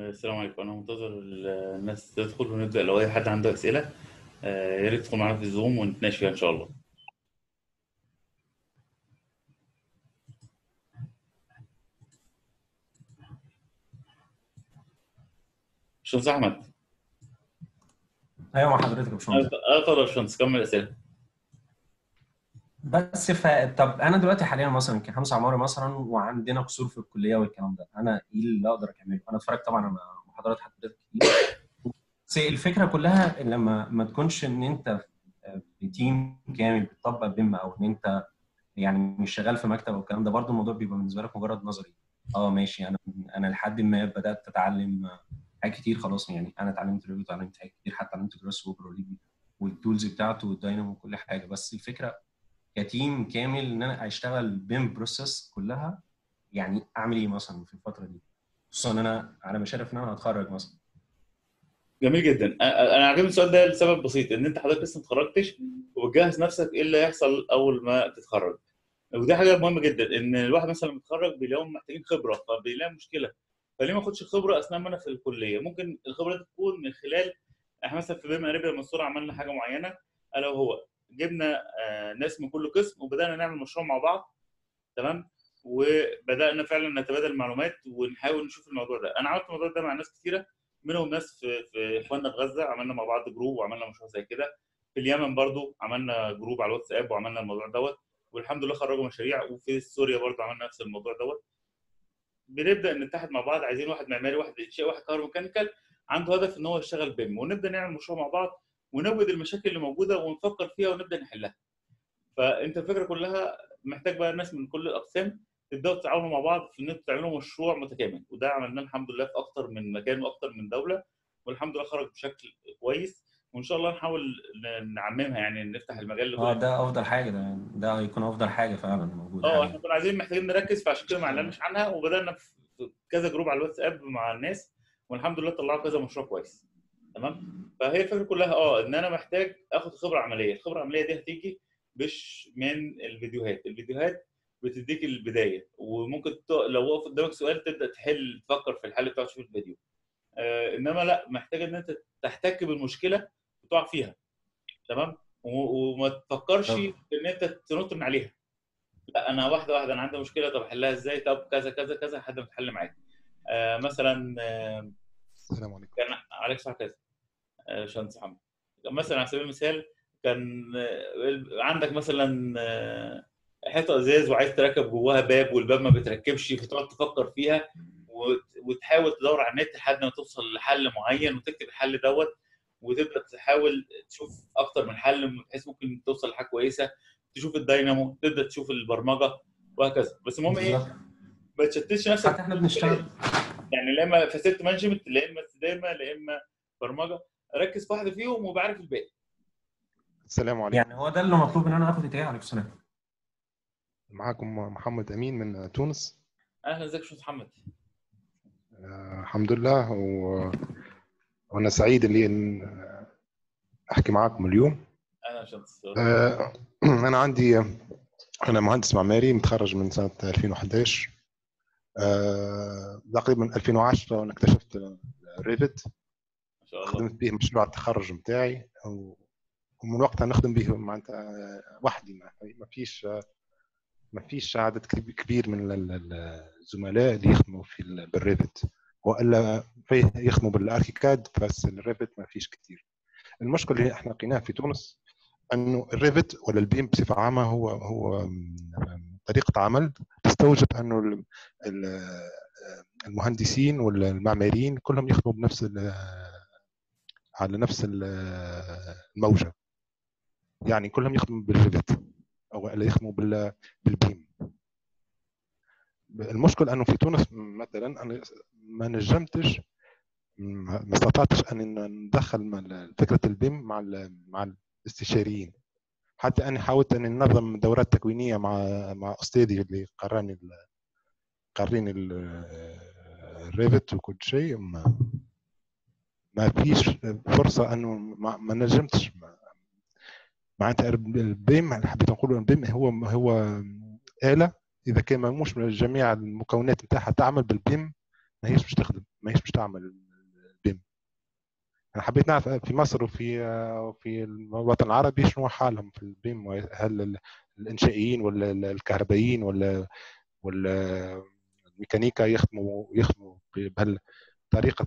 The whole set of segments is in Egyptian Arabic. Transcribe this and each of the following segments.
السلام عليكم انا منتظر الناس تدخل ونبدا لو اي حد عنده اسئله آه، يا ريت تدخل معانا في الزوم ونتناقش فيها ان شاء الله باشمهندس احمد ايوه مع حضرتك يا باشمهندس اه طبعا يا باشمهندس كمل الاسئله بس ف... طب انا دلوقتي حاليا مثلا كخمسه عماره مثلا وعندنا قصور في الكليه والكلام ده انا ايه اللي اقدر اكمله؟ انا اتفرجت طبعا على محاضرات حضرتك كتير بس الفكره كلها لما ما تكونش ان انت في تيم كامل بتطبق بيم او ان انت يعني مش شغال في مكتب او الكلام ده برضو الموضوع بيبقى بالنسبه لك مجرد نظري اه ماشي انا انا لحد ما بدات اتعلم حاجات كتير خلاص يعني انا اتعلمت ريفت وتعلمت حاجات كتير حتى اتعلمت جراس ووبر والتولز بتاعته والداينامو وكل حاجه بس الفكره كتيم كامل ان انا اشتغل بيم بروسيس كلها يعني اعمل ايه مثلا في الفتره دي خصوصا ان انا على مشارف ان انا هتخرج مثلا جميل جدا أ- انا عاجبني السؤال ده لسبب بسيط ان انت حضرتك لسه ما اتخرجتش وبتجهز نفسك ايه اللي هيحصل اول ما تتخرج ودي حاجه مهمه جدا ان الواحد مثلا لما يتخرج بيلاقيهم محتاجين خبره فبيلاقي مشكله فليه ما اخدش خبره اثناء ما انا في الكليه ممكن الخبره دي تكون من خلال احنا مثلا في بيم اريبيا منصوره عملنا حاجه معينه الا وهو جبنا آه، ناس من كل قسم وبدانا نعمل مشروع مع بعض تمام وبدانا فعلا نتبادل المعلومات ونحاول نشوف الموضوع ده انا عملت الموضوع ده مع ناس كتيره منهم ناس في في اخواننا في غزه عملنا مع بعض جروب وعملنا مشروع زي كده في اليمن برضو عملنا جروب على الواتساب وعملنا الموضوع دوت والحمد لله خرجوا مشاريع وفي سوريا برضو عملنا نفس الموضوع دوت بنبدا نتحد مع بعض عايزين واحد معماري واحد انشاء واحد كهروميكانيكال عنده هدف ان هو يشتغل بيم ونبدا نعمل مشروع مع بعض ونوجد المشاكل اللي موجوده ونفكر فيها ونبدا نحلها فانت الفكره كلها محتاج بقى ناس من كل الاقسام تبداوا تتعاونوا مع بعض في ان انتوا تعملوا مشروع متكامل وده عملناه الحمد لله في اكتر من مكان واكتر من دوله والحمد لله خرج بشكل كويس وان شاء الله نحاول ن- نعممها يعني نفتح المجال اه لكل ده افضل حاجه ده ده هيكون افضل حاجه فعلا موجوده اه حاليا احنا كنا عايزين محتاجين نركز فعشان كده ما اعلناش عنها وبدانا في في كذا جروب على الواتساب مع الناس والحمد لله طلعوا كذا مشروع كويس تمام فهي الفكره كلها اه ان انا محتاج اخد خبره عمليه الخبره العمليه دي هتيجي مش من الفيديوهات الفيديوهات بتديك البدايه وممكن ت... لو وقف قدامك سؤال تبدا تحل تفكر في الحل بتاعه تشوف الفيديو آه انما لا محتاج ان انت تحتك بالمشكله وتقع فيها تمام و- وما تفكرش طب في ان انت تنط من عليها لا انا واحده واحده انا عندي مشكله طب احلها ازاي طب كذا كذا كذا لحد ما تحل معاك آه مثلا آه السلام عليكم كان عليك صح كذا آه باشمهندس محمد كان مثلا على سبيل المثال كان آه عندك مثلا آه حيطه ازاز وعايز تركب جواها باب والباب ما بتركبش فتقعد تفكر فيها وت- وتحاول تدور على النت لحد ما توصل لحل معين وتكتب الحل دوت وتبدا تحاول تشوف اكتر من حل بحيث ممكن توصل لحاجه كويسه تشوف الداينامو تبدا تشوف البرمجه وهكذا بس المهم ايه بالظبط ما تشتتش نفسك حتى احنا بنشتغل يعني لا اما فاسيلتي مانجمنت لا اما استدامه لا اما برمجه ركز في واحده فيهم وبعرف الباقي السلام عليكم يعني هو ده اللي مطلوب ان انا اخد اتجاه عليكم السلام معكم محمد امين من تونس اهلا ازيك يا استاذ محمد آه، الحمد لله و... وانا سعيد اللي إن احكي معاكم اليوم اهلا يا شمس آه، انا عندي انا مهندس معماري متخرج من سنه 2011 آه، تقريبا 2010 وانا اكتشفت ريفت ما شاء الله خدمت به مشروع التخرج بتاعي و- ومن وقتها نخدم به معناتها وحدي ما ما فيش ما فيش عدد كب- كبير من ال- ال- الزملاء اللي يخدموا في ال- بالريفت والا فيه يخدموا بالاركيكاد بس الريفت ما فيش كثير المشكله اللي احنا لقيناها في تونس انه الريفت ولا البيم بصفه عامه هو هو م- طريقه عمل تستوجب انه ال- ال- المهندسين ولا المعماريين كلهم يخدموا بنفس ال- على نفس ال- الموجه يعني كلهم يخدموا بالريفت او لا يخدموا بال- بالبيم المشكل انه في تونس مثلا انا ما نجمتش ما ما استطعتش ان ندخل م- فكره البيم مع ال- مع الاستشاريين حتى اني حاولت اني ننظم دورات تكوينيه مع مع استاذي اللي قراني ال- قاريني ال- الريفت وكل شيء ما, ما فيش فرصه انه ما, ما نجمتش ما- معناتها البيم حبيت نقول البيم هو هو آلة إذا كان مش من جميع المكونات نتاعها تعمل بالبيم ما هيش مش تخدم ما هيش مش تعمل البيم انا حبيت نعرف في مصر وفي وفي الوطن العربي شنو حالهم في البيم هل الانشائيين ولا الكهربائيين ولا ولا الميكانيكا يخدموا يخدموا بهالطريقه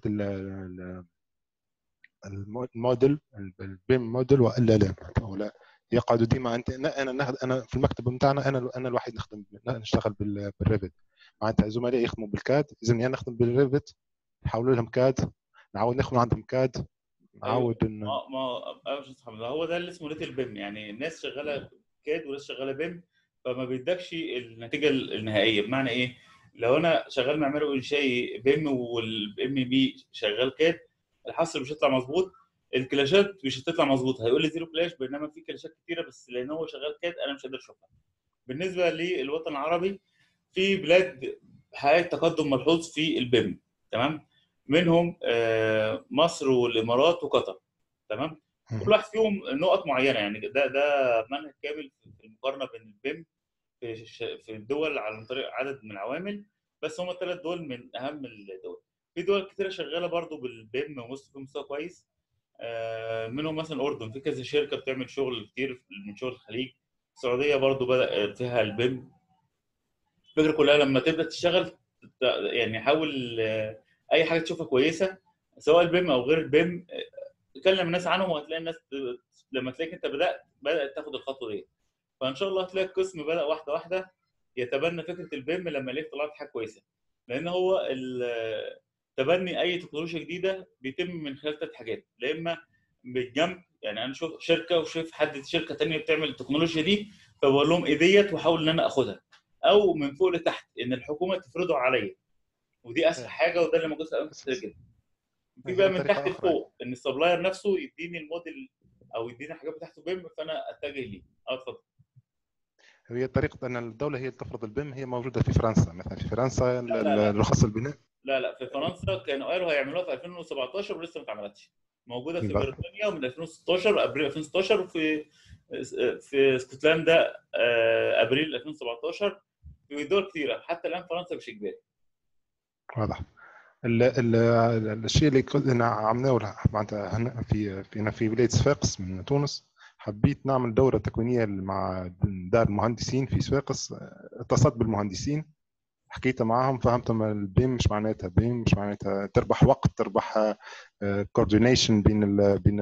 الموديل البيم موديل والا لا ولا يقعدوا ديما انت انا نخد انا في المكتب بتاعنا انا انا الوحيد نخدم نشتغل بالريفت معناتها زملائي يخدموا بالكاد لازمني انا نخدم بالريفت نحولوا لهم كاد نعاود ناخذ عندهم كاد نعاود ان ما ما هو ده اللي اسمه ليتل بيم يعني الناس شغاله كاد وناس شغاله بيم فما بيدكش النتيجه النهائيه بمعنى ايه؟ لو انا شغال معماري وانشائي بيم والام بي شغال كاد الحصر مش هيطلع مظبوط الكلاشات مش هتطلع مظبوط هيقول لي زيرو كلاش بينما في كلاشات كتيره بس لان هو شغال كاد انا مش قادر اشوفها بالنسبه للوطن العربي في بلاد حققت تقدم ملحوظ في البيم تمام منهم مصر والامارات وقطر تمام كل واحد فيهم نقط معينه يعني ده ده منهج كامل في المقارنه بين البيم في في الدول عن طريق عدد من العوامل بس هم الثلاث دول من اهم الدول في دول كتيره شغاله برضو بالبيم ومستوى في مستوى كويس منهم مثلا الاردن في كذا شركه بتعمل شغل كتير من شغل الخليج السعوديه برضو بدا فيها البيم الفكره كلها لما تبدا تشتغل يعني حاول اي حاجه تشوفها كويسه سواء البيم او غير البيم كلم الناس عنهم وهتلاقي الناس لما تلاقيك انت بدات بدات تاخد الخطوه دي فان شاء الله هتلاقي القسم بدا واحده واحده يتبنى فكره البيم لما يلاقي طلعت حاجه كويسه لان هو تبني اي تكنولوجيا جديده بيتم من خلال ثلاث حاجات لا اما بالجنب يعني انا اشوف شركه وشايف حد شركه ثانيه بتعمل التكنولوجيا دي فبقول لهم ايه ديت واحاول ان انا اخدها او من فوق لتحت ان الحكومه تفرضه عليا ودي اسهل حاجه وده اللي موجود في اماكن كتير جدا في بقى من تحت لفوق ان السبلاير نفسه يديني الموديل او يديني حاجات بتاعته بيم فانا اتجه ليه اه اتفضل هي طريقة أن الدولة هي تفرض البيم هي موجودة في فرنسا مثلا في فرنسا الرخص البناء لا لا في فرنسا كانوا قالوا هيعملوها في 2017 ولسه ما اتعملتش موجودة في بريطانيا من 2016 ابريل 2016 وفي في اسكتلندا ابريل 2017 في دول كثيرة حتى الآن فرنسا مش إجباري واضح ال ال الشيء اللي كنا عملناه معناتها في في في ولايه صفاقس من تونس حبيت نعمل دوره تكوينيه مع دار المهندسين في صفاقس اتصلت بالمهندسين حكيت معاهم فهمتهم البيم مش معناتها بيم مش معناتها تربح وقت تربح كوردينيشن بين ال بين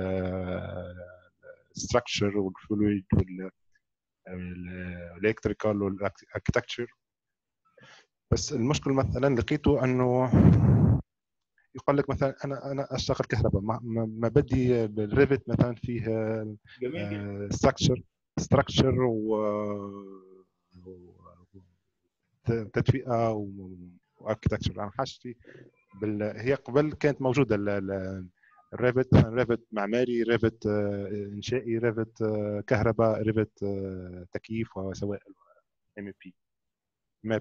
الستراكشر والفلويد وال الالكتريكال والاركتكتشر بس المشكل مثلا لقيته انه يقول لك مثلا انا انا اشتغل كهرباء ما, ما بدي بالريفت مثلا فيه ستراكشر ستراكشر و تدفئه واركتكتشر انا حاجتي بال... هي قبل كانت موجوده الريفت ريفت معماري ريفت انشائي ريفت كهرباء ريفت تكييف وسوائل ام بي ماب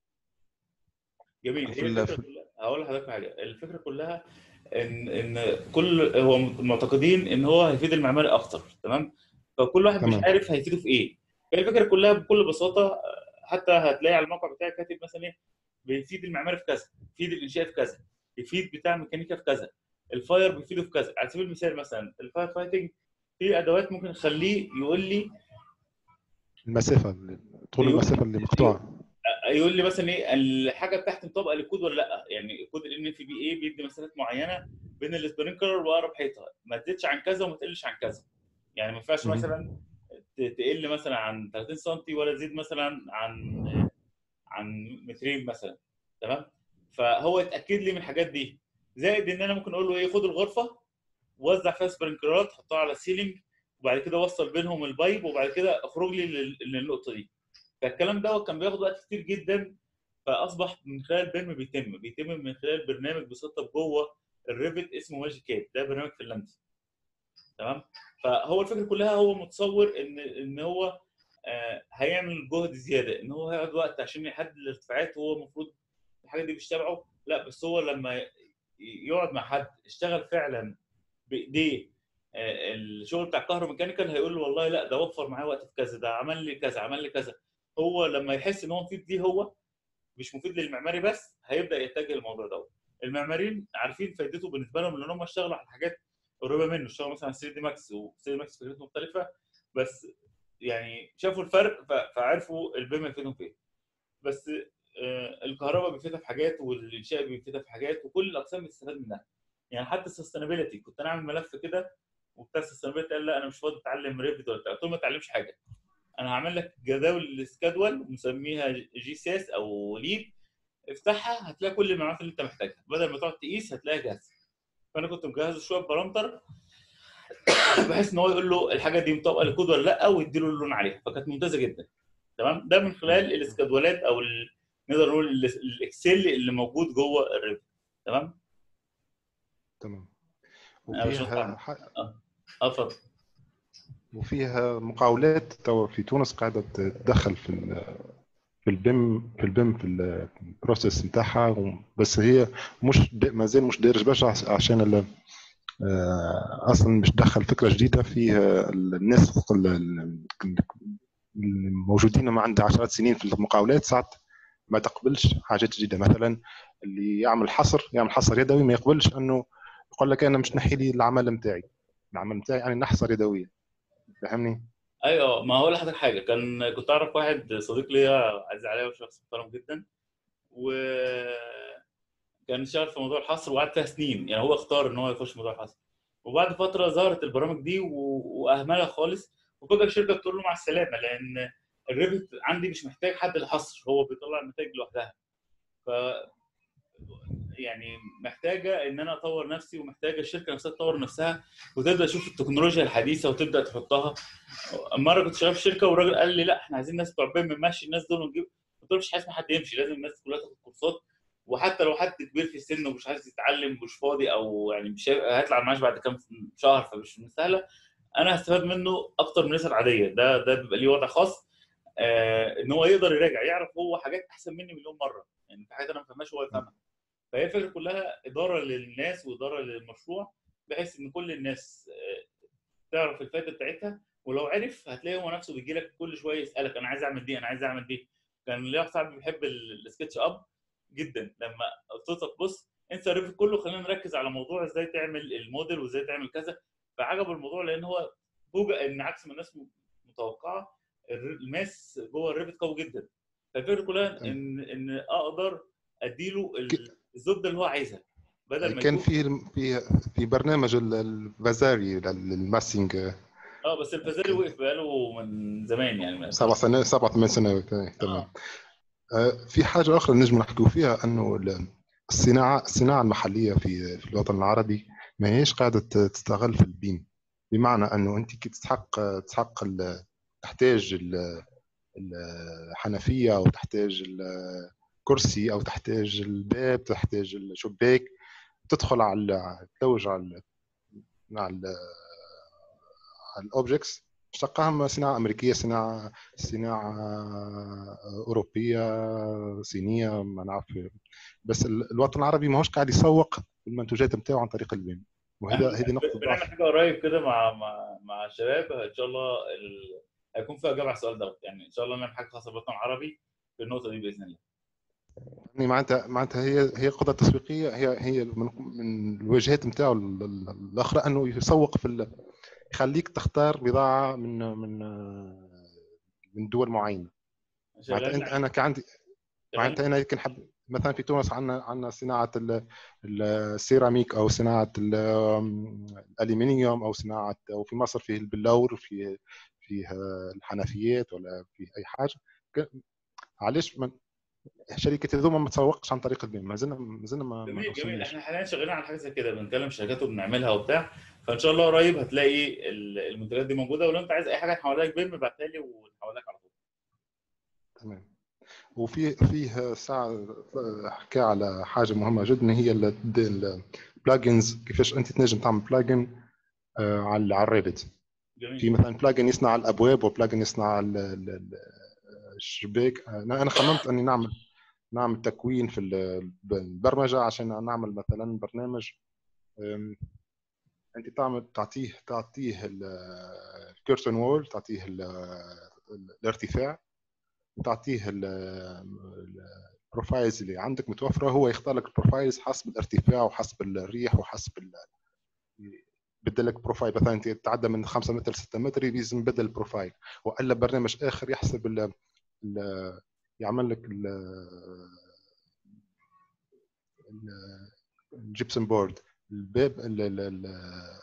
جميل هي الفكره كلها هقول لحضرتك حاجه الفكره كلها ان ان كل هو معتقدين ان هو هيفيد المعماري اكتر تمام فكل واحد تمام. مش عارف هيفيده في ايه هي الفكره كلها بكل بساطه حتى هتلاقي على الموقع بتاعي كاتب مثلا ايه بيفيد المعماري في كذا يفيد الانشاء في كذا يفيد بتاع الميكانيكا في كذا الفاير بيفيده في كذا على سبيل المثال مثلا الفاير فايتنج في ادوات ممكن تخليه يقول لي المسافه طول المسافه اللي مقطوعه يقول لي مثلا ايه الحاجه بتاعتي مطابقه للكود ولا لا يعني كود الان اف بي اي بيدي مسافات معينه بين السبرينكلر واقرب حيطه ما تزيدش عن كذا وما تقلش عن كذا يعني ما ينفعش مثلا تقل مثلا عن 30 سم ولا تزيد مثلا عن عن مترين مثلا تمام فهو يتاكد لي من الحاجات دي زائد ان انا ممكن اقول له ايه خد الغرفه وزع فيها سبرينكلرات حطها على السيلينج وبعد كده وصل بينهم البايب وبعد كده اخرج لي للنقطه دي فالكلام دوت كان بياخد وقت كتير جدا فاصبح من خلال بيم بيتم بيتم من خلال برنامج بيسطب جوه الريفت اسمه ماجيك كاب ده برنامج فنلندي تمام فهو الفكره كلها هو متصور ان ان هو آه هيعمل جهد زياده ان هو هيقعد وقت عشان يحدد الارتفاعات وهو المفروض الحاجه دي مش تبعه لا بس هو لما يقعد مع حد اشتغل فعلا بايديه آه الشغل بتاع الكهروميكانيكال هيقول له والله لا ده وفر معايا وقت في كذا ده عمل لي كذا عمل لي كذا هو لما يحس ان هو مفيد ليه هو مش مفيد للمعماري بس هيبدا يتجه للموضوع ده المعماريين عارفين فائدته بالنسبه لهم ان هم اشتغلوا على حاجات قريبه منه اشتغلوا مثلا 3 دي ماكس و 3 دي ماكس فكرته مختلفه بس يعني شافوا الفرق ف- فعرفوا البيم يفيدهم فين بس آه، الكهرباء بيفيدها في حاجات والانشاء بيفيدها في حاجات وكل الاقسام بتستفاد منها يعني حتى السستينابيلتي كنت انا عامل ملف كده وبتاع السستينابيلتي قال لا انا مش فاضي اتعلم ريفت ولا بتاع قلت له ما تتعلمش حاجه انا هعمل لك جداول سكادول مسميها جي سي اس او ليد افتحها هتلاقي كل المعلومات اللي انت محتاجها بدل ما تقعد تقيس هتلاقيها جاهزه فانا كنت مجهزه شويه بارامتر بحيث ان هو يقول له الحاجه دي مطابقه للكود ولا لا ويديله اللون عليها فكانت ممتازه جدا تمام ده من خلال الاسكادولات او ال- نقدر نقول ال- الاكسل اللي موجود جوه الريفت تمام تمام أنا مش وفيها متعب. ح- اه اتفضل وفيها مقاولات توا في تونس قاعده تدخل في ال- في البيم في البيم في البروسيس نتاعها بس هي مش دا- مازال مش دارج برشا عش- عشان ال- آه، اصلا مش دخل فكره جديده فيها الناس ال- ال- الموجودين ما عندها عشرات سنين في المقاولات ساعات ما تقبلش حاجات جديده مثلا اللي يعمل حصر يعمل حصر يدوي ما يقبلش انه يقول لك انا مش نحي لي العمل نتاعي العمل نتاعي يعني نحصر يدويا فاهمني؟ ايوه ما هقول لحضرتك حاجه كان كنت اعرف واحد صديق ليا عزيز عليا وشخص محترم جدا و كان شغال في موضوع الحصر وقعد فيها سنين يعني هو اختار ان هو يخش موضوع الحصر وبعد فتره ظهرت البرامج دي و... واهملها خالص وفجاه الشركه بتقول له مع السلامه لان الريفت عندي مش محتاج حد للحصر هو بيطلع النتائج لوحدها ف يعني محتاجه ان انا اطور نفسي ومحتاجه الشركه نفسها تطور نفسها وتبدا تشوف التكنولوجيا الحديثه وتبدا تحطها مره كنت شغال في شركه والراجل قال لي لا احنا عايزين ناس بتوع بيم نمشي الناس دول ونجيب قلت له مش عايز حد يمشي لازم الناس كلها تاخد كورسات وحتى لو حد كبير في السن ومش عايز يتعلم مش فاضي او يعني مش هي- هيطلع المعاش بعد كام شهر فمش مستاهله انا هستفاد منه اكتر من الناس العاديه ده ده بيبقى ليه وضع خاص آه ان هو يقدر يراجع يعرف هو حاجات احسن مني مليون مره يعني في حاجات انا ما فهمهاش هو يفهمها فهي الفكره كلها اداره للناس واداره للمشروع بحيث ان كل الناس آه، تعرف الفائده بتاعتها ولو عرف هتلاقي هو نفسه بيجي لك كل شويه يسالك انا عايز اعمل دي انا عايز اعمل دي كان ليا واحد صاحبي بيحب ال- السكتش اب جدا لما قلت له طب بص انسى الريفت كله خلينا نركز على موضوع ازاي تعمل الموديل وازاي تعمل كذا فعجبه الموضوع لان هو فوجئ ان عكس ما الناس متوقعه الر- الماس جوه الريفت قوي جدا فالفكره كلها ان ان اقدر اديله ال- الزبده اللي هو عايزها بدل ما كان يكون في في في برنامج ال- الفازاري الماسينج اه بس الفازاري وقف بقاله من زمان يعني من سبع سنوات سبع ثمان سنوات إيه، تمام آه. آه، في حاجه اخرى نجم نحكيو فيها انه ال- الصناعه الصناعه المحليه في في الوطن العربي ما هيش قاعده ت- تستغل في البيم بمعنى انه انت كي تستحق تستحق ال- تحتاج ال- الحنفيه او تحتاج الكرسي او تحتاج الباب تحتاج الشباك تدخل على تلوج على على على الاوبجكتس تلقاهم صناعه امريكيه صناعه صناعه اوروبيه صينيه ما نعرف بس ال- الوطن العربي ماهوش قاعد يسوق المنتوجات نتاعو عن طريق البيم وهذا هذه نقطه بنعمل ضعف حاجه قريب كده مع مع مع الشباب ان شاء الله ال... هيكون فيها اجابه على السؤال دوت يعني ان شاء الله نعمل حاجه خاصه بالوطن العربي في النقطه دي باذن الله يعني معناتها معناتها هي هي قدره تسويقيه هي هي من من الواجهات نتاعو ال- ال- الاخرى انه يسوق في ال- يخليك تختار بضاعه من من من دول معينه معناتها شغالين انت انا كعندي شغالين- معناتها انا يمكن حب مثلا في تونس عندنا عندنا صناعه ال- السيراميك او صناعه ال- الالومنيوم او صناعه او في مصر فيه البلور في فيه الحنفيات ولا في اي حاجه ك- علاش من شركه هذوما ما تسوقش عن طريق البيم ما زلنا ما زلنا ما ما جميل جميل وصلناش احنا حاليا شغالين على حاجه زي كده بنكلم شركات وبنعملها وبتاع فان شاء الله قريب هتلاقي ال- المنتجات دي موجوده ولو انت عايز اي حاجه نحولها لك بيم ابعتها لي ونحولها لك على طول تمام وفي فيه ساعة حكى على حاجة مهمة جدا هي البلاجنز كيفاش أنت تنجم تعمل بلاجن على على الريفت جميل في مثلا بلاجن يصنع الأبواب وبلاجن يصنع ال- ال- ال- الشباك أنا أنا خممت أني نعمل نعمل تكوين في ال- البرمجة عشان نعمل مثلا برنامج أم، أنت تعمل تعطيه تعطيه الكيرتون وول تعطيه ال- ال- الارتفاع وتعطيه ال- ال- البروفايلز اللي عندك متوفره هو يختار لك البروفايلز حسب الارتفاع وحسب الريح وحسب ال... يبدل لك بروفايل مثلا انت تعدى من 5 متر 6 متر لازم يبدل البروفايل والا برنامج اخر يحسب ال... ال... يعمل لك ال... ال- الجبسن بورد الباب ال- ال- ال-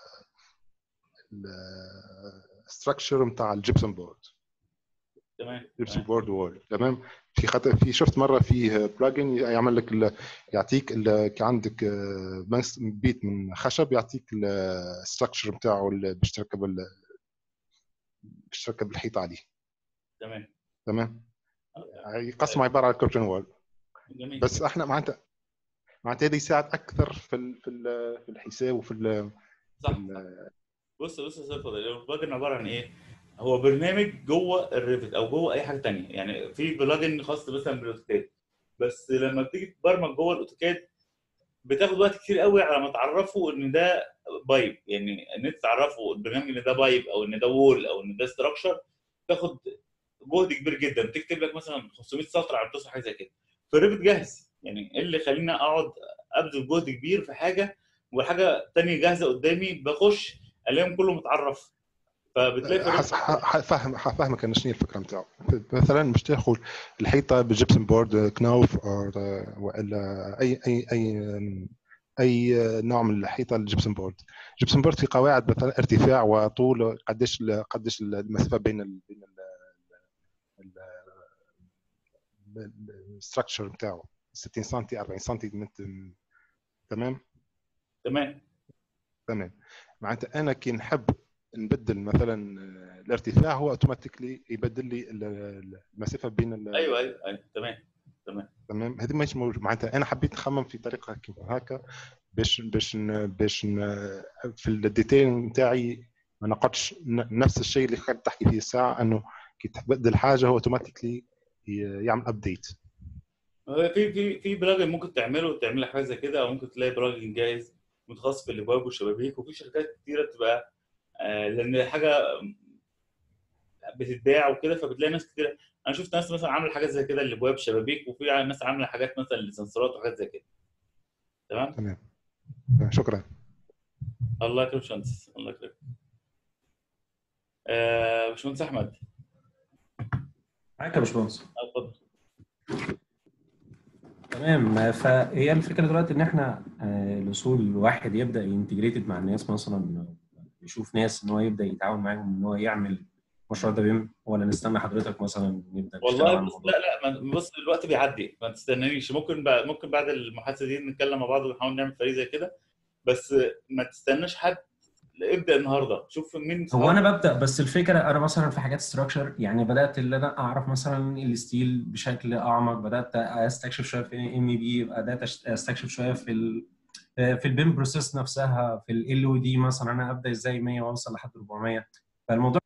الستراكشر نتاع الجبسن بورد تمام جبسن تمام. بورد وول تمام في خاطر في شفت مره فيه بلاجن يعمل لك ال- يعطيك ال- كي عندك آه، بنس- بيت من خشب يعطيك الستراكشر نتاعو ال- باش تركب ال- باش تركب الحيط عليه تمام تمام يقسم عباره عن كورتن وول جميل بس احنا معناتها معناتها هذا يساعد اكثر في ال- في ال- في الحساب وفي ال- صح في ال- بص بص يا سيد فضل البلجن عباره عن ايه؟ هو برنامج جوه الريفت او جوه اي حاجه تانية يعني في بلجن خاص مثلا بالاوتوكاد بس لما بتيجي تبرمج جوه الاوتوكاد بتاخد وقت كتير قوي على ما تعرفه ان ده بايب يعني ان انت تعرفه البرنامج ان ده بايب او ان ده وول او ان ده ستراكشر تاخد جهد كبير جدا تكتب لك مثلا 500 سطر على توصل حاجه زي كده فالريفت جاهز يعني ايه اللي يخليني اقعد ابذل جهد كبير في حاجه وحاجه تانية جاهزه قدامي بخش الاقيهم كله متعرف فبتلاقي في حس- ح- ح- فاهم فاهمك انا شنو هي الفكره نتاعو مثلا مش تاخذ الحيطه بالجبسن بورد كناوف او ولا اي اي اي اي نوع من الحيطه الجبسن بورد الجبسن بورد في قواعد مثلا ارتفاع وطول قديش قديش المسافه بين ال بين الستراكشر نتاعو 60 سم 40 سم تمام تمام تمام معناتها انا كي نحب نبدل مثلا آه، الارتفاع هو اوتوماتيكلي يبدل لي ال- ال- المسافه بين ال- ايوه ايوه ايوه تمام تمام هذه مش موجود معناتها انا حبيت نخمم في طريقه كيما هكا باش باش ن- باش ن- في الديتيل نتاعي ما نقعدش ن- نفس الشيء اللي كنت تحكي فيه الساعه انه كي تبدل حاجه هو اوتوماتيكلي يعمل ابديت هو في في في بلجن ممكن تعمله تعمل لك حاجه زي كده او ممكن تلاقي بلجن جاهز متخصص في الابواب والشبابيك وفي شركات كتيره بتبقى آه، لان حاجه بتتباع وكده فبتلاقي ناس كتير انا شفت ناس مثلا عامله حاجات زي كده الابواب شبابيك وفي ناس عامله حاجات مثلا للسنسورات وحاجات زي كده تمام تمام شكرا الله يكرم باشمهندس الله يكرم آه، باشمهندس احمد معاك يا باشمهندس اتفضل تمام فهي الفكره دلوقتي ان احنا آه، الوصول الواحد يبدا ينتجريتد مع الناس مثلا يشوف ناس ان هو يبدا يتعاون معاهم ان هو يعمل مشروع ده بيم ولا نستنى حضرتك مثلا نبدا نشتغل والله على بص الموضوع؟ لا لا ما- بص الوقت بيعدي ما تستنانيش ممكن بعد ممكن بعد المحادثه دي نتكلم مع بعض ونحاول نعمل فريق زي كده بس ما تستناش حد ابدا النهارده شوف مين هو انا ببدا بس الفكره انا مثلا في حاجات ستراكشر يعني بدات اللي انا اعرف مثلا الستيل بشكل اعمق بدات استكشف شويه في ام بي بدات أشت- استكشف شويه في ال في البيم بروسيس نفسها في ال او دي مثلا انا ابدا ازاي 100 واوصل لحد 400 فالموضوع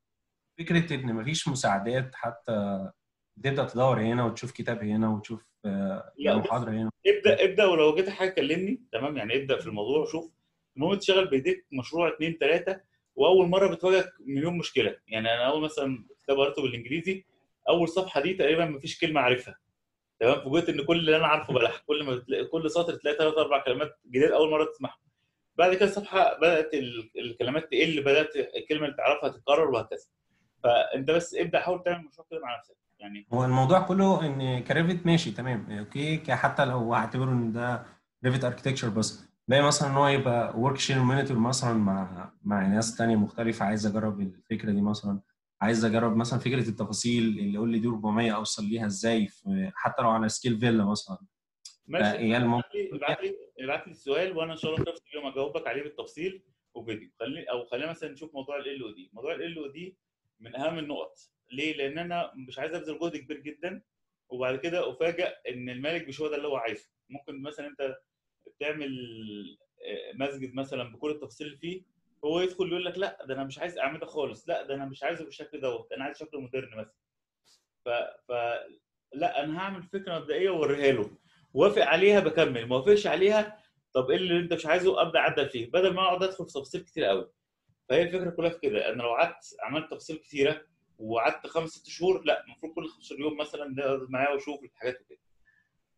فكره ان مفيش مساعدات حتى تبدا تدور هنا وتشوف كتاب هنا وتشوف آه، لا، بص. محاضره هنا ابدا ابدا ولو جيت حاجه كلمني تمام يعني ابدا في الموضوع وشوف المهم تشتغل بايديك مشروع اثنين ثلاثه واول مره بتواجهك مليون مشكله يعني انا اول مثلا كتاب قريته بالانجليزي اول صفحه دي تقريبا ما فيش كلمه عارفها تمام فوجئت ان كل اللي انا عارفه بلح كل ما بتلاقي كل سطر تلاقي ثلاث اربع كلمات جديد اول مره تسمعها بعد كده الصفحه بدات ال- الكلمات تقل بدات الكلمه اللي تعرفها تتكرر وهكذا فانت بس ابدا حاول تعمل مشروع كده مع نفسك يعني هو الموضوع كله ان كريفت ماشي تمام اوكي ك- حتى لو هعتبره ان ده ريفت اركتكتشر بس باقي مثلا ان هو يبقى ورك شير مونيتور مثلا مع مع ناس تانية مختلفة عايز اجرب الفكرة دي مثلا عايز اجرب مثلا فكرة التفاصيل اللي يقول لي دي 400 اوصل ليها ازاي في حتى لو على سكيل فيلا مثلا ماشي فهي الموضوع ابعت لي ابعت لي ابعت لي السؤال وانا ان شاء الله في نفس اليوم اجاوبك عليه بالتفصيل وفيديو خليني او خلينا مثلا نشوف موضوع ال او دي موضوع ال او دي من اهم النقط ليه لان انا مش عايز ابذل جهد كبير جدا وبعد كده افاجئ ان المالك مش هو ده اللي هو عايزه ممكن مثلا انت تعمل آه، مسجد مثلا بكل التفاصيل اللي فيه هو يدخل يقول لك لا ده انا مش عايز اعمل ده خالص لا ده انا مش عايزه بالشكل دوت انا عايز شكل مودرن مثلا ف... ف لا انا هعمل فكره مبدئيه واوريها له وافق عليها بكمل ما وافقش عليها طب ايه اللي انت مش عايزه ابدا اعدل فيه بدل ما اقعد ادخل في تفاصيل كتير قوي فهي الفكره كلها في كده انا لو قعدت عملت تفاصيل كتيره وقعدت خمس ست شهور لا المفروض كل 15 يوم مثلا نقعد معاه واشوف الحاجات وكده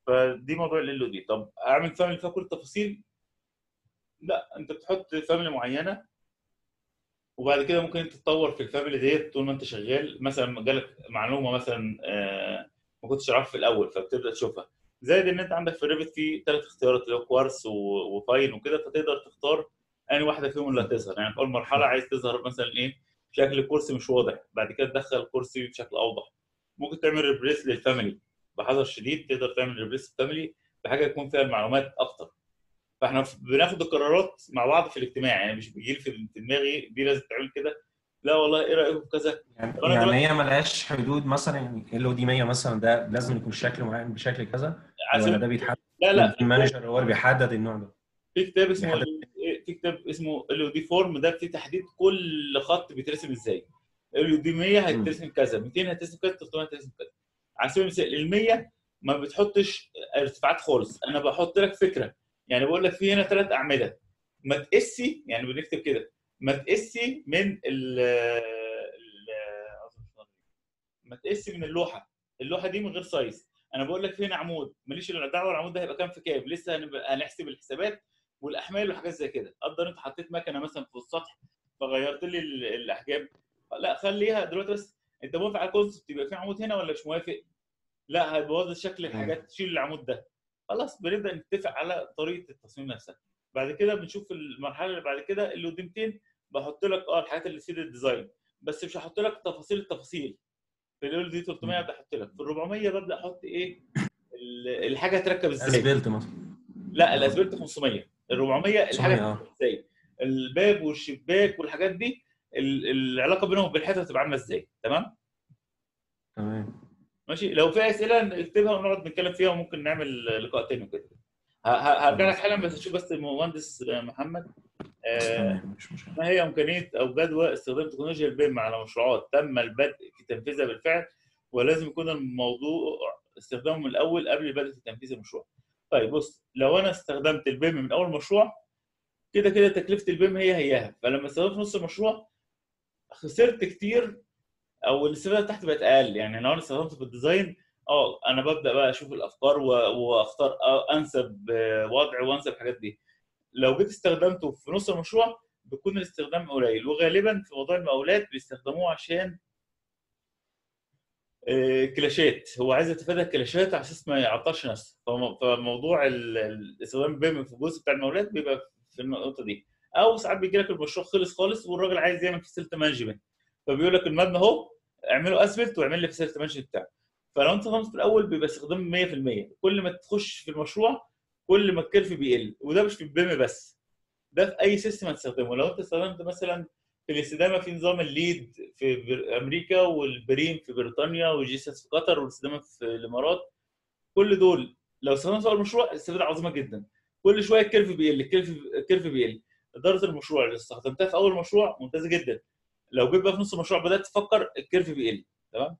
فدي موضوع ال او دي طب اعمل فاميلي فيها كل التفاصيل لا انت بتحط فاميلي معينه وبعد كده ممكن انت تتطور في الفاميلي ديت طول ما انت شغال مثلا جالك معلومه مثلا آه، ما كنتش عارف في الاول فبتبدا تشوفها زائد ان انت عندك في الريفت في ثلاث اختيارات اللي هو كوارس و- وفاين وكده فتقدر تختار انهي واحده فيهم اللي هتظهر يعني في اول مرحله عايز تظهر مثلا ايه شكل الكرسي مش واضح بعد كده تدخل الكرسي بشكل اوضح ممكن تعمل ريبريس للفاميلي بحذر شديد تقدر تعمل ريبريس للفاميلي بحاجه يكون فيها المعلومات اكتر فاحنا ف- بناخد القرارات مع بعض في الاجتماع يعني مش بيجي لي في في دماغي دي لازم تعمل كده لا والله ايه رايكم في كذا يعني, وأنا يعني دلوقتي- هي ملهاش حدود مثلا يعني ال او دي 100 مثلا ده لازم يكون شكل معين بشكل كذا عايز ولا أقول- ده بيتحدد لا لا المانجر هو اللي بيحدد النوع ده في كتاب اسمه بيحدد. في كتاب اسمه ال دي فورم ده فيه تحديد كل خط بيترسم ازاي ال دي 100 هيترسم كذا 200 هترسم كذا 300 هترسم كذا على سبيل المثال ال 100 ما بتحطش ارتفاعات خالص انا بحط لك فكره يعني بقول لك في هنا ثلاث اعمده ما تقسي يعني بنكتب كده ما تقسي من ال ال- ما تقسي من اللوحه اللوحه دي من غير سايز انا بقول لك في هنا عمود ماليش الا دعوه العمود ده هيبقى كام في كام لسه هنبقى- هنحسب الحسابات والاحمال وحاجات زي كده قدر انت حطيت مكنه مثلا في السطح فغيرت لي ال- الاحجام لا خليها دلوقتي بس انت موافق على الكونسبت يبقى في عمود هنا ولا مش موافق؟ لا هيبوظ شكل الحاجات تشيل العمود ده خلاص بنبدا نتفق على طريقه التصميم نفسها بعد كده بنشوف المرحله اللي بعد كده اللي قدامتين بحط لك اه الحاجات اللي تفيد الديزاين بس مش هحط لك تفاصيل التفاصيل في ال دي 300 ابدا احط لك في ال 400 ببدا احط ايه ال- الحاجه هتركب ازاي اسبلت مثلا لا الاسبلت 500 ال 400 الحاجه 500 اه هتركب ازاي الباب والشباك والحاجات دي ال- العلاقه بينهم وبين الحيطه هتبقى عامله ازاي تمام تمام ماشي لو في اسئله نكتبها ونقعد نتكلم فيها وممكن نعمل لقاء تاني وكده ه- ه- هرجع لك حالا بس اشوف بس المهندس محمد آه، تمام مش مشكله ما هي امكانيه او جدوى استخدام تكنولوجيا البيم على مشروعات تم البدء في تنفيذها بالفعل ولازم يكون الموضوع استخدامه من الاول قبل البدء في تنفيذ المشروع. طيب بص لو انا استخدمت البيم من اول مشروع كده كده تكلفه البيم هي هياها فلما استخدمت في نص المشروع خسرت كتير او الاستفاده بتاعتي بقت اقل يعني لو انا استخدمته في الديزاين اه انا ببدا بقى اشوف الافكار و- واختار آه، انسب آه، وضع وانسب الحاجات دي لو جيت استخدمته في نص المشروع بيكون الاستخدام قليل وغالبا في موضوع المقاولات بيستخدموه عشان آه، كلاشات هو عايز يتفادى الكلاشات على اساس ما يعطلش نفسه فم- فموضوع ال- ال- استخدام البيم في الجزء بتاع المقاولات بيبقى في النقطه دي او ساعات بيجي لك المشروع خلص خالص والراجل عايز يعمل فاسيلتي مانجمنت فبيقول لك المبنى اهو اعمله اسفلت واعمل لي فاسيلتي مانجمنت بتاعه فلو انت خلصت في الاول بيبقى استخدام 100% كل ما تخش في المشروع كل ما الكيرف بيقل وده مش في البيم بس ده في اي سيستم هتستخدمه لو انت استخدمت مثلا في الاستدامه في نظام الليد في بر- امريكا والبريم في بريطانيا والجيسس في قطر والاستدامه في الامارات كل دول لو استخدمت في اول مشروع الاستفاده عظيمه جدا كل شويه الكيرف بيقل الكيرف الكيرف بيقل اداره المشروع اللي استخدمتها في اول مشروع ممتازه جدا لو جيت بقى في نص المشروع بدات تفكر الكيرف بيقل تمام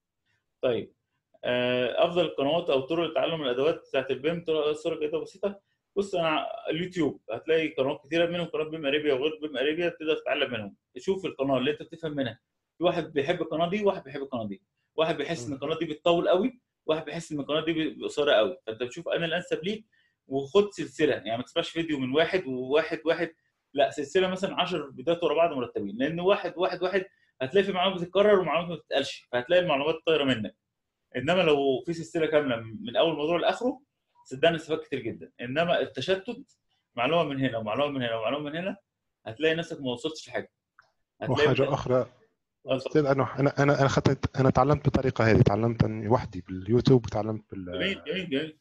طيب آه، افضل القنوات او طرق تعلم الادوات بتاعت البيم طرق صوره جيده وبسيطه بص انا على اليوتيوب هتلاقي قنوات كتيره منهم قناه بيم اريبيا وغير بيم اريبيا تقدر تتعلم منهم شوف القناه اللي انت بتفهم منها في واحد بيحب القناه دي وواحد بيحب القناه دي واحد بيحس ان القناه دي بتطول قوي واحد بيحس ان القناه دي قصيره قوي فانت بتشوف انا الانسب ليك وخد سلسله يعني ما تسمعش فيديو من واحد وواحد واحد لا سلسله مثلا 10 فيديوهات ورا بعض مرتبين لان واحد واحد واحد هتلاقي في معلومات بتتكرر ومعلومات ما بتتقالش فهتلاقي المعلومات طايره منك انما لو في سلسله كامله من اول موضوع لاخره صدقني استفاد كتير جدا انما التشتت معلومه من هنا ومعلومه من هنا ومعلومه من هنا هتلاقي نفسك ما وصلتش لحاجه وحاجه اخرى آه، استاذ انا انا انا انا خدت انا تعلمت بالطريقه هذه تعلمت أني وحدي باليوتيوب وتعلمت بال جميل جميل جميل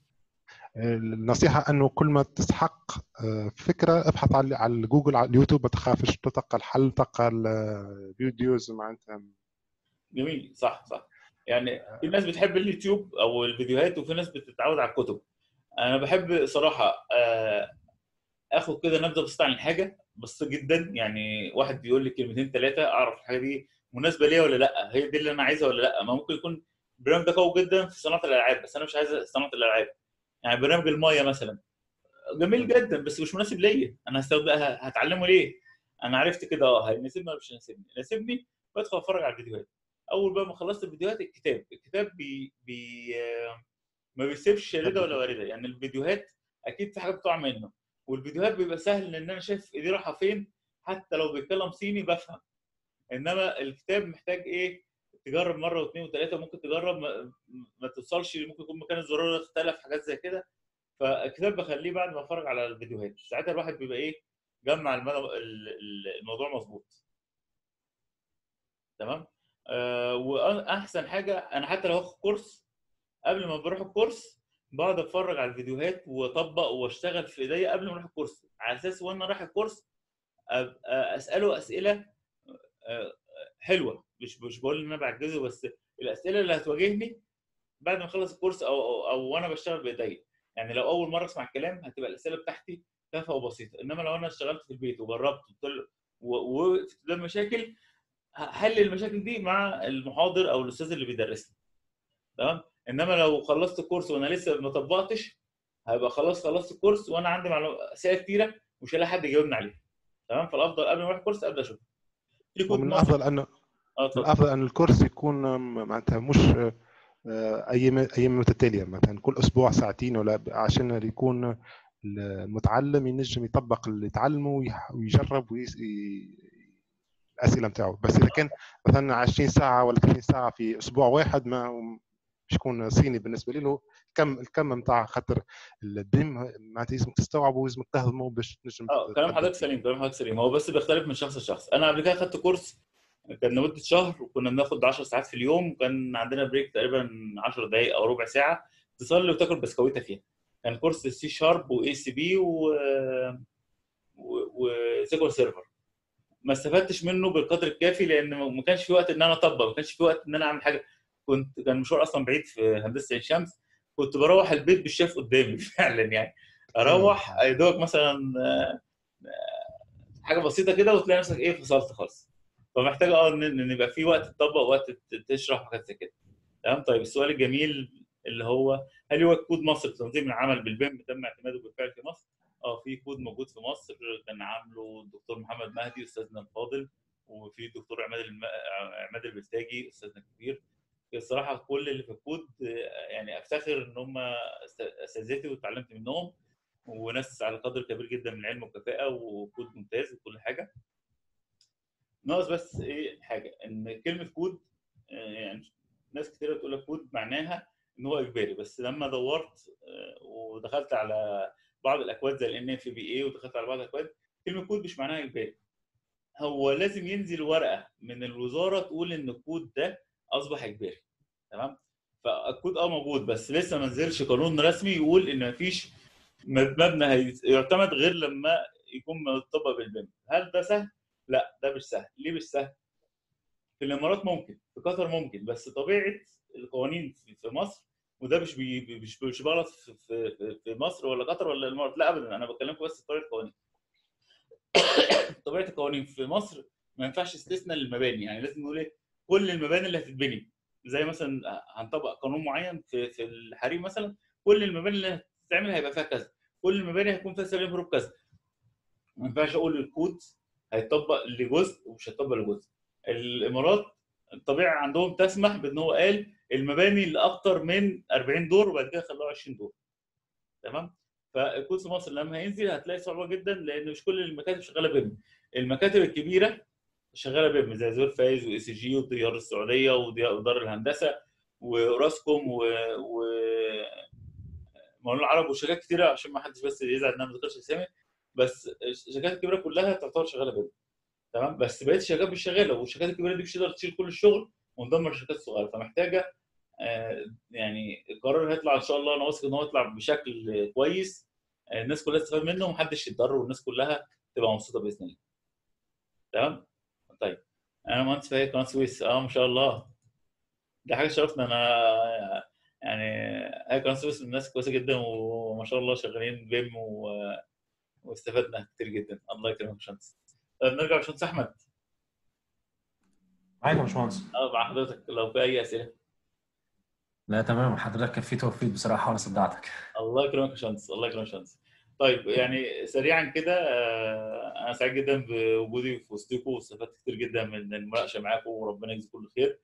النصيحه انه كل ما تسحق آه، فكره ابحث على على جوجل على اليوتيوب ما تخافش تلقى الحل تلقى الفيديوز معناتها جميل صح صح يعني في ناس بتحب اليوتيوب او الفيديوهات وفي ناس بتتعود على الكتب انا بحب صراحه آه، اخد كده نبذه بسيطه عن الحاجه بسيطه جدا يعني واحد بيقول لي كلمتين ثلاثه اعرف الحاجه دي مناسبه ليا ولا لا هي دي اللي انا عايزها ولا لا ما ممكن يكون البرنامج ده قوي جدا في صناعه الالعاب بس انا مش عايز صناعه الالعاب يعني برنامج المايه مثلا جميل جدا بس مش مناسب ليا انا هستخدم هتعلمه ليه انا عرفت كده اه هيناسبني ولا مش هيناسبني يناسبني بدخل اتفرج على الفيديوهات اول بقى ما خلصت الفيديوهات الكتاب الكتاب بي بي آه، ما بيسيبش شارده ولا وارده يعني الفيديوهات اكيد في حاجات بتقع منه والفيديوهات بيبقى سهل ان انا شايف ايديه رايحه فين حتى لو بيتكلم صيني بفهم انما الكتاب محتاج ايه تجرب مره واثنين وثلاثه ممكن تجرب ما, ما توصلش ممكن يكون مكان الزرار اختلف حاجات زي كده فالكتاب بخليه بعد ما اتفرج على الفيديوهات ساعتها الواحد بيبقى ايه جمع المدى الموضوع مظبوط تمام آه واحسن حاجه انا حتى لو هاخد كورس قبل ما بروح الكورس بقعد اتفرج على الفيديوهات واطبق واشتغل في ايديا قبل ما اروح الكورس على اساس وانا رايح الكورس ابقى اساله اسئله حلوه مش مش بقول ان انا بعجزه بس الاسئله اللي هتواجهني بعد ما اخلص الكورس او او, أو وانا بشتغل بايديا يعني لو اول مره اسمع الكلام هتبقى الاسئله بتاعتي تافهه وبسيطه انما لو انا اشتغلت في البيت وجربت ووقفت قدام مشاكل هحل المشاكل دي مع المحاضر او الاستاذ اللي بيدرس لي تمام انما لو خلصت الكورس وانا لسه ما طبقتش هيبقى خلاص خلصت الكورس وانا عندي معلومات اسئله كتيره مش هلاقي حد يجاوبني عليها تمام فالافضل قبل ما اروح الكورس ابدا اشوف ومن الافضل انه الافضل ان الكورس يكون معناتها مش ايام ايام متتاليه مثلا كل اسبوع ساعتين ولا عشان يكون المتعلم ينجم يطبق اللي تعلمه ويجرب ويس... الاسئله نتاعو بس اذا كان مثلا 20 ساعه ولا 30 ساعه في اسبوع واحد ما مش يكون صيني بالنسبه له الكم الكم نتاع خاطر الدم معناتها لازمك تستوعبه ولازمك تهضمه باش تنجم اه كلام حضرتك سليم كلام حضرتك سليم هو بس بيختلف من شخص لشخص انا قبل كده خدت كورس كان لمده شهر وكنا بناخد 10 ساعات في اليوم وكان عندنا بريك تقريبا 10 دقائق او ربع ساعه تصلي وتاكل بسكويته فيها كان كورس سي شارب واي سي بي و وسيكول سيرفر ما استفدتش منه بالقدر الكافي لان ما كانش في وقت ان انا اطبق ما كانش في وقت ان انا اعمل حاجه كنت كان مشوار اصلا بعيد في هندسه عين شمس كنت بروح البيت بالشاف قدامي فعلا يعني اروح يا دوبك مثلا حاجه بسيطه كده وتلاقي نفسك ايه فصلت خالص فمحتاج اه ان يبقى في وقت تطبق وقت تشرح حاجات زي كده تمام طيب السؤال الجميل اللي هو هل هو كود مصر تنظيم العمل بالبيم تم اعتماده بالفعل في مصر؟ اه في كود موجود في مصر كان عامله الدكتور محمد مهدي استاذنا الفاضل وفي الدكتور عماد الم... عماد البلتاجي استاذنا الكبير الصراحه كل اللي في الكود يعني افتخر ان هم اساتذتي واتعلمت منهم وناس على قدر كبير جدا من العلم والكفاءه وكود ممتاز وكل حاجه ناقص بس ايه حاجه ان كلمه كود يعني ناس كتير بتقول لك كود معناها ان هو اجباري بس لما دورت ودخلت على بعض الاكواد زي الان اف بي اي ودخلت على بعض الاكواد كلمه كود مش معناها اجباري هو لازم ينزل ورقه من الوزاره تقول ان الكود ده اصبح اجباري تمام فالكود اه موجود بس لسه ما نزلش قانون رسمي يقول ان مفيش مبنى هيعتمد غير لما يكون مطبق بالبيم هل ده سهل؟ لا ده مش سهل ليه مش سهل؟ في الامارات ممكن في قطر ممكن بس طبيعه القوانين في مصر وده مش بي مش مش بغلط في, في, في مصر ولا قطر ولا الامارات لا ابدا انا بكلمكم بس طبيعه القوانين طبيعه القوانين في مصر ما ينفعش استثناء للمباني يعني لازم نقول ايه كل المباني اللي هتتبني زي مثلا هنطبق قانون معين في في الحريم مثلا كل المباني اللي هتتعمل هيبقى فيها كذا كل المباني هيكون فيها سلم هروب كذا ما ينفعش اقول الكود هيطبق لجزء ومش هيطبق لجزء الامارات الطبيعه عندهم تسمح بان هو قال المباني اللي اكتر من 40 دور وبعد كده خلوها 20 دور تمام فالكود في مصر لما هينزل هتلاقي صعوبه جدا لان مش كل المكاتب شغاله بيم المكاتب الكبيره شغاله بيم زي زور فايز واي سي جي وديار السعوديه ودار الهندسه وراسكوم و, و... مولون العرب وشركات كتيره عشان ما حدش بس يزعل ان انا ما ذكرتش اسامي بس الشركات الكبيره كلها تعتبر شغاله بيم تمام بس بقيه الشركات مش شغاله والشركات الكبيره دي مش تقدر تشيل كل الشغل وندمر الشركات الصغيره فمحتاجه آه يعني القرار هيطلع ان شاء الله انا واثق ان هو يطلع بشكل كويس آه الناس كلها تستفاد منه ومحدش يتضرر والناس كلها تبقى مبسوطه باذن الله تمام طيب انا مهندس في قناه سويس اه ما شاء الله دي حاجه شرفنا انا يعني هي قناه سويس الناس كويسه جدا وما شاء الله شغالين بيم و... واستفدنا كتير جدا الله يكرمك يا باشمهندس طيب نرجع باشمهندس احمد معاك يا باشمهندس اه مع حضرتك لو في اي اسئله لا تمام حضرتك كان في توفيق بصراحه وانا صدعتك الله يكرمك يا باشمهندس الله يكرمك يا باشمهندس طيب يعني سريعا كده انا سعيد جدا بوجودي في وسطكم واستفدت كتير جدا من المناقشه معاكم وربنا يجزيكم كل خير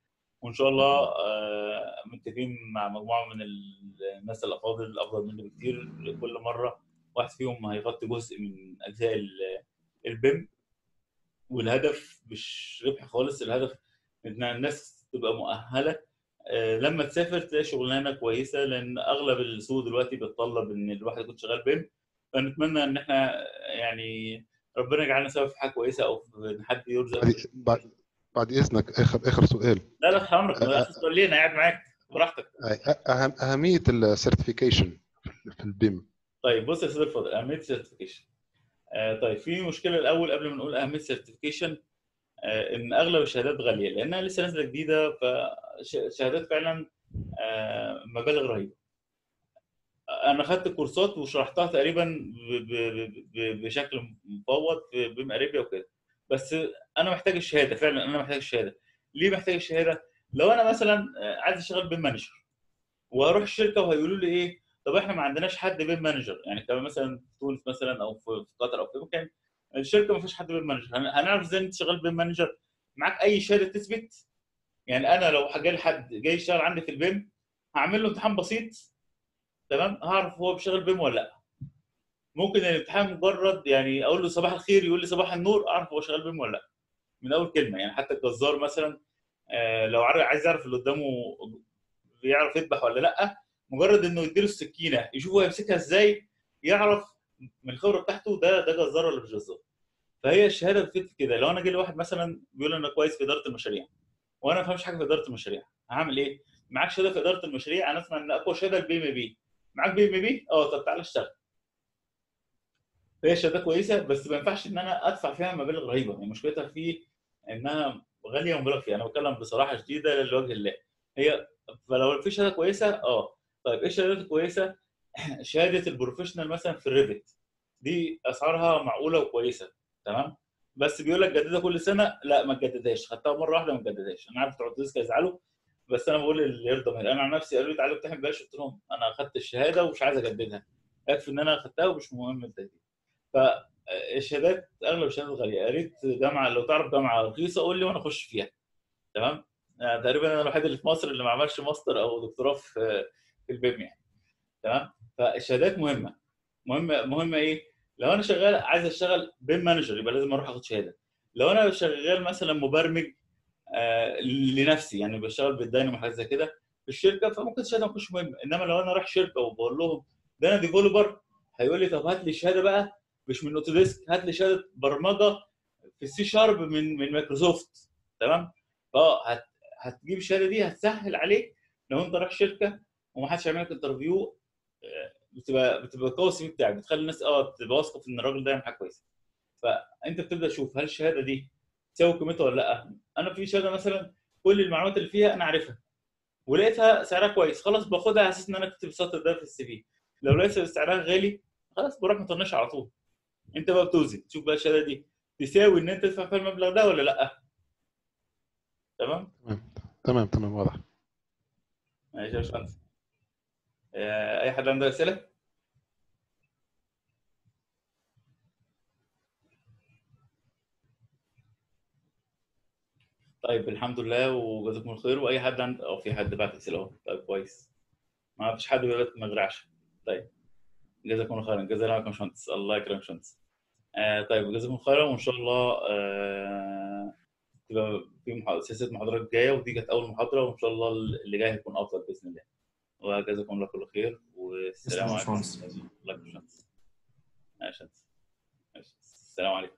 وان شاء الله آه، متفقين مع مجموعه من الناس الافاضل الافضل مني بكتير كل مره واحد فيهم هيغطي جزء من اجزاء ال- البيم والهدف مش ربح خالص الهدف ان الناس تبقى مؤهله آه، لما تسافر تلاقي شغلانه كويسه لان اغلب السوق دلوقتي بيتطلب ان الواحد يكون شغال بيم فنتمنى ان احنا يعني ربنا يجعلنا سبب في حاجه كويسه او في ان حد يرزق بعد بعد- بعد اذنك اخر اخر سؤال لا لا في عمرك ما تسأل ليه انا قاعد معاك براحتك أهم اهميه السيرتيفيكيشن في البيم طيب بص يا سيدي الفاضل اهميه السيرتيفيكيشن آه طيب في مشكله الاول قبل ما نقول اهميه السيرتيفيكيشن آه ان اغلب الشهادات غاليه لانها لسه نازله جديده فشهادات فعلا آه مبالغ رهيبه انا خدت كورسات وشرحتها تقريبا ب- ب- ب- بشكل مفوض في بيم اريبيا وكده بس انا محتاج الشهاده فعلا انا محتاج الشهاده ليه محتاج الشهاده لو انا مثلا آه، عايز اشتغل بيم مانجر وهروح الشركه وهيقولوا لي ايه طب احنا ما عندناش حد بيم مانجر يعني كمان مثلا في تونس مثلا او في في قطر او في مكان الشركه ما فيش حد بيم مانجر هن- هنعرف ازاي انت شغال بيم مانجر معاك اي شهاده تثبت يعني انا لو جالي حد جاي يشتغل عندي في البيم هعمل له امتحان بسيط تمام هعرف هو بيشتغل بيم ولا لا ممكن الامتحان مجرد يعني اقول له صباح الخير يقول لي صباح النور اعرف هو شغال بيم ولا لا من اول كلمه يعني حتى الجزار مثلا آه، لو عارف- عايز يعرف اللي قدامه بيعرف يذبح ولا لا مجرد انه يديله السكينه يشوف هو يمسكها ازاي يعرف من الخبره بتاعته ده ده جزار ولا مش جزار فهي الشهاده بتفيد في كده لو انا جاي لي واحد مثلا بيقول انا كويس في اداره المشاريع وانا ما فاهمش حاجه في اداره المشاريع هعمل ايه؟ معاك شهاده في اداره المشاريع انا اسمع ان اقوى شهاده البي ام بي معاك بي ام بي؟ اه طب تعالى اشتغل فهي شهاده كويسه بس ما ينفعش ان انا ادفع فيها مبالغ رهيبه يعني مشكلتها في انها غاليه ومبالغ فيها انا بتكلم بصراحه شديده لوجه الله هي فلو في شهاده كويسه اه طيب ايه الشهادات الكويسه؟ شهاده البروفيشنال مثلا في الريفت دي اسعارها معقوله وكويسه تمام بس بيقول لك جددها كل سنه لا ما تجددهاش خدتها مره واحده ما تجددهاش انا عارف بتوع الديسك هيزعلوا بس انا بقول اللي يرضى من انا عن نفسي قالوا لي تعالى امتحن بلاش قلت لهم انا اخدت الشهاده ومش عايز اجددها يكفي ان انا اخدتها ومش مهم التجديد فالشهادات اغلب الشهادات غاليه يا ريت جامعه لو تعرف جامعه رخيصه قول لي وانا اخش فيها تمام يعني تقريبا انا الوحيد اللي في مصر اللي ما عملش ماستر او دكتوراه في في البيم يعني تمام فالشهادات مهمه مهمه مهمه ايه لو انا شغال عايز اشتغل بيم مانجر يبقى لازم اروح اخد شهاده لو انا شغال مثلا مبرمج آه لنفسي يعني بشتغل بالداينامو وحاجات زي كده في الشركه فممكن الشهاده ما تكونش مهمه انما لو انا رايح شركه وبقول لهم ده انا ديفلوبر هيقول لي طب هات لي شهاده بقى مش من اوتوديسك هات لي شهاده برمجه في السي شارب من من مايكروسوفت تمام اه هت هتجيب الشهاده دي هتسهل عليك لو انت رايح شركه ومحدش هيعمل لك انترفيو آه، بتبقى بتبقى قوي السي في بتاعك بتخلي الناس اه تبقى واثقه في ان الراجل ده يعمل حاجه كويسه فانت بتبدا تشوف هل الشهاده دي تساوي قيمتها ولا لا انا في شهاده مثلا كل المعلومات اللي فيها انا عارفها ولقيتها سعرها كويس خلاص باخدها على اساس ان انا كنت السطر ده في السي في لو لقيت سعرها غالي خلاص بروح مطنشها على طول انت بقى بتوزن تشوف بقى الشهاده دي تساوي ان انت تدفع فيها المبلغ ده ولا لا تمام تمام تمام واضح ماشي يا باشمهندس آه، اي حد عنده اسئله طيب الحمد لله وجزاكم الله خير واي حد عند او في حد بعت اسئله اهو طيب كويس ما فيش حد بيقول لك ما غرعش طيب جزاكم الله خيرا جزاك الله يا باشمهندس الله يكرمك يا باشمهندس آه طيب جزاكم الله خيرا وان شاء الله آه تبقى في محا- سلسله محاضرات جايه ودي كانت اول محاضره وان شاء الله اللي جاي هيكون افضل باذن الله وجزاكم الله كل خير والسلام تسلم يا عليكم باشمهندس. الله يكرمك يا باشمهندس ماشي يا باشمهندس. ماشي. السلام عليكم